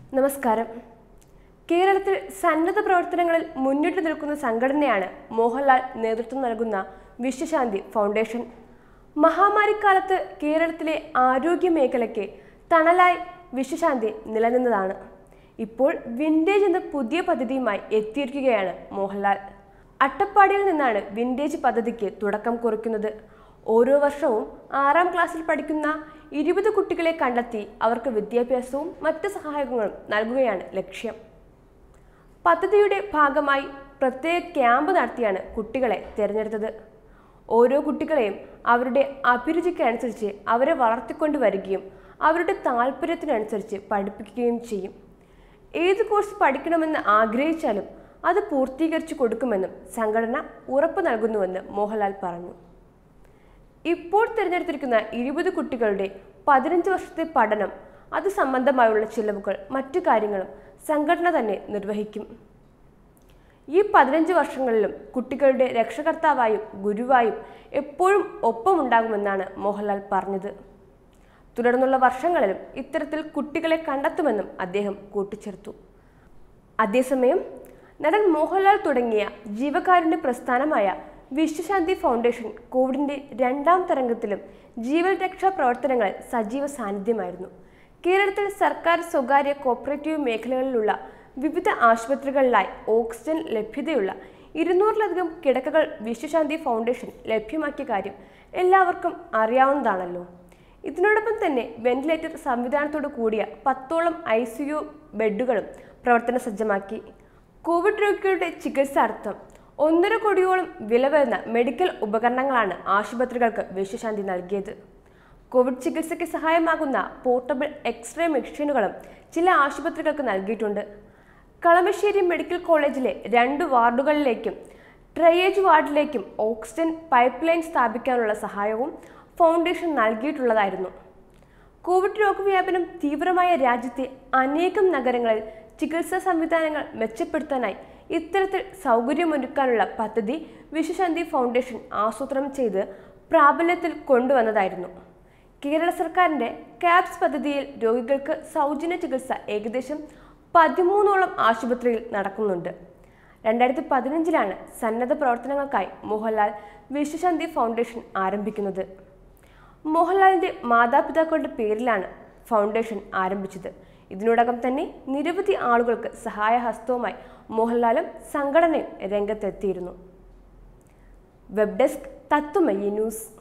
നമസ്കാരം കേരളത്തിൽ സന്നദ്ധ പ്രവർത്തനങ്ങളിൽ മുന്നിട്ട് നിൽക്കുന്ന സംഘടനയാണ് മോഹൻലാൽ നേതൃത്വം നൽകുന്ന വിശ്വശാന്തി ഫൗണ്ടേഷൻ മഹാമാരിക്കാലത്ത് കേരളത്തിലെ ആരോഗ്യ മേഖലയ്ക്ക് തണലായി വിശ്വശാന്തി നിലനിന്നതാണ് ഇപ്പോൾ വിൻറ്റേജ് എന്ന പുതിയ പദ്ധതിയുമായി എത്തിയിരിക്കുകയാണ് മോഹൻലാൽ അട്ടപ്പാടിയിൽ നിന്നാണ് വിൻറ്റേജ് പദ്ധതിക്ക് തുടക്കം കുറിക്കുന്നത് ഓരോ വർഷവും ആറാം ക്ലാസ്സിൽ പഠിക്കുന്ന ഇരുപത് കുട്ടികളെ കണ്ടെത്തി അവർക്ക് വിദ്യാഭ്യാസവും മറ്റ് സഹായങ്ങളും നൽകുകയാണ് ലക്ഷ്യം പദ്ധതിയുടെ ഭാഗമായി പ്രത്യേക ക്യാമ്പ് നടത്തിയാണ് കുട്ടികളെ തിരഞ്ഞെടുത്തത് ഓരോ കുട്ടികളെയും അവരുടെ അഭിരുചിക്കനുസരിച്ച് അവരെ വളർത്തിക്കൊണ്ട് വരികയും അവരുടെ താല്പര്യത്തിനനുസരിച്ച് പഠിപ്പിക്കുകയും ചെയ്യും ഏത് കോഴ്സ് പഠിക്കണമെന്ന് ആഗ്രഹിച്ചാലും അത് പൂർത്തീകരിച്ചു കൊടുക്കുമെന്നും സംഘടന ഉറപ്പു നൽകുന്നുവെന്ന് മോഹൻലാൽ പറഞ്ഞു ഇപ്പോൾ തിരഞ്ഞെടുത്തിരിക്കുന്ന ഇരുപത് കുട്ടികളുടെ പതിനഞ്ച് വർഷത്തെ പഠനം അത് സംബന്ധമായുള്ള ചിലവുകൾ മറ്റു കാര്യങ്ങളും സംഘടന തന്നെ നിർവഹിക്കും ഈ പതിനഞ്ച് വർഷങ്ങളിലും കുട്ടികളുടെ രക്ഷകർത്താവായും ഗുരുവായും എപ്പോഴും ഒപ്പമുണ്ടാകുമെന്നാണ് മോഹൻലാൽ പറഞ്ഞത് തുടർന്നുള്ള വർഷങ്ങളിലും ഇത്തരത്തിൽ കുട്ടികളെ കണ്ടെത്തുമെന്നും അദ്ദേഹം കൂട്ടിച്ചേർത്തു അതേസമയം നടൻ മോഹൻലാൽ തുടങ്ങിയ ജീവകാരുണ്യ പ്രസ്ഥാനമായ വിശ്വശാന്തി ഫൗണ്ടേഷൻ കോവിഡിന്റെ രണ്ടാം തരംഗത്തിലും ജീവൻ രക്ഷാ പ്രവർത്തനങ്ങളിൽ സജീവ സാന്നിധ്യമായിരുന്നു കേരളത്തിൽ സർക്കാർ സ്വകാര്യ കോപ്പറേറ്റീവ് മേഖലകളിലുള്ള വിവിധ ആശുപത്രികളിലായി ഓക്സിജൻ ലഭ്യതയുള്ള ഇരുന്നൂറിലധികം കിടക്കകൾ വിശ്വശാന്തി ഫൗണ്ടേഷൻ ലഭ്യമാക്കിയ കാര്യം എല്ലാവർക്കും അറിയാവുന്നതാണല്ലോ ഇതിനോടൊപ്പം തന്നെ വെന്റിലേറ്റർ സംവിധാനത്തോടു കൂടിയ പത്തോളം ഐ സി യു ബെഡുകളും പ്രവർത്തന സജ്ജമാക്കി കോവിഡ് രോഗികളുടെ ചികിത്സാർത്ഥം ഒന്നര കോടിയോളം വില വരുന്ന മെഡിക്കൽ ഉപകരണങ്ങളാണ് ആശുപത്രികൾക്ക് വിശ്വശാന്തി നൽകിയത് കോവിഡ് ചികിത്സയ്ക്ക് സഹായമാകുന്ന പോർട്ടബിൾ എക്സ്റേ മെഷീനുകളും ചില ആശുപത്രികൾക്ക് നൽകിയിട്ടുണ്ട് കളമശ്ശേരി മെഡിക്കൽ കോളേജിലെ രണ്ട് വാർഡുകളിലേക്കും ട്രയേജ് വാർഡിലേക്കും ഓക്സിജൻ പൈപ്പ് ലൈൻ സ്ഥാപിക്കാനുള്ള സഹായവും ഫൗണ്ടേഷൻ നൽകിയിട്ടുള്ളതായിരുന്നു കോവിഡ് രോഗവ്യാപനം തീവ്രമായ രാജ്യത്തെ അനേകം നഗരങ്ങളിൽ ചികിത്സാ സംവിധാനങ്ങൾ മെച്ചപ്പെടുത്താനായി ഇത്തരത്തിൽ സൗകര്യമൊരുക്കാനുള്ള പദ്ധതി വിശ്വശാന്തി ഫൗണ്ടേഷൻ ആസൂത്രണം ചെയ്ത് പ്രാബല്യത്തിൽ കൊണ്ടുവന്നതായിരുന്നു കേരള സർക്കാരിന്റെ കാപ്സ് പദ്ധതിയിൽ രോഗികൾക്ക് സൗജന്യ ചികിത്സ ഏകദേശം പതിമൂന്നോളം ആശുപത്രിയിൽ നടക്കുന്നുണ്ട് രണ്ടായിരത്തി പതിനഞ്ചിലാണ് സന്നദ്ധ പ്രവർത്തനങ്ങൾക്കായി മോഹൻലാൽ വിശ്വശാന്തി ഫൗണ്ടേഷൻ ആരംഭിക്കുന്നത് മോഹൻലാലിന്റെ മാതാപിതാക്കളുടെ പേരിലാണ് ഫൗണ്ടേഷൻ ആരംഭിച്ചത് ഇതിനോടകം തന്നെ നിരവധി ആളുകൾക്ക് സഹായഹസ്തവുമായി മോഹൻലാലും സംഘടനയും രംഗത്തെത്തിയിരുന്നു വെബ് ഡെസ്ക് തത്വമയി ന്യൂസ്